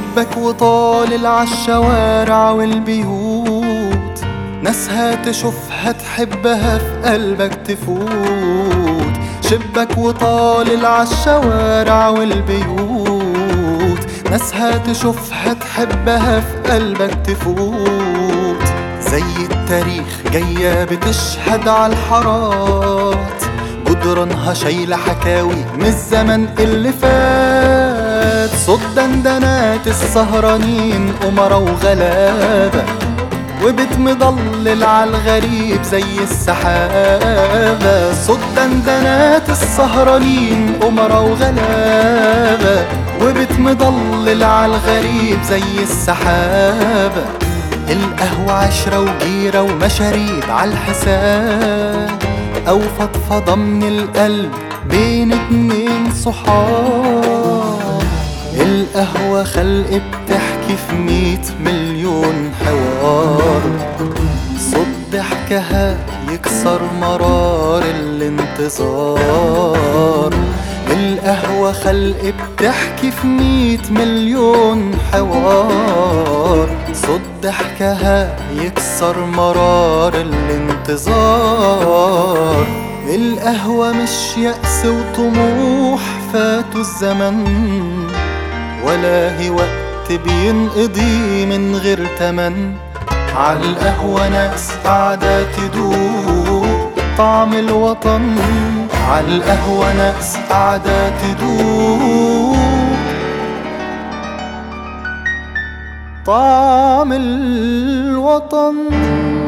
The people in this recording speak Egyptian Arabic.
شبك وطالل عالشوارع والبيوت ناسها تشوفها تحبها في قلبك تفوت شبك وطالل عالشوارع والبيوت ناسها تشوفها تحبها في قلبك تفوت زي التاريخ جاية بتشهد عالحارات جدرانها شايلة حكاوي من الزمن اللي فات صوت دندنات السهرانين أمرا وغلابة وبيت مضلل عالغريب زي السحابة صوت دندنات السهرانين أمرا وغلابة وبيت مضلل عالغريب زي السحابة القهوة عشرة وجيرة ومشاريب عالحساب أو فضفضة من القلب بين اتنين صحاب القهوة خلق بتحكي في ميت مليون حوار صوت ضحكها يكسر مرار الانتظار القهوة خلق بتحكي في ميت مليون حوار صوت ضحكها يكسر مرار الانتظار القهوة مش يأس وطموح فاتوا الزمن ولا هي وقت بينقضي من غير تمن عالقهوة ناس قاعدة تدوق طعم الوطن عالقهوة ناس قاعدة تدوق طعم الوطن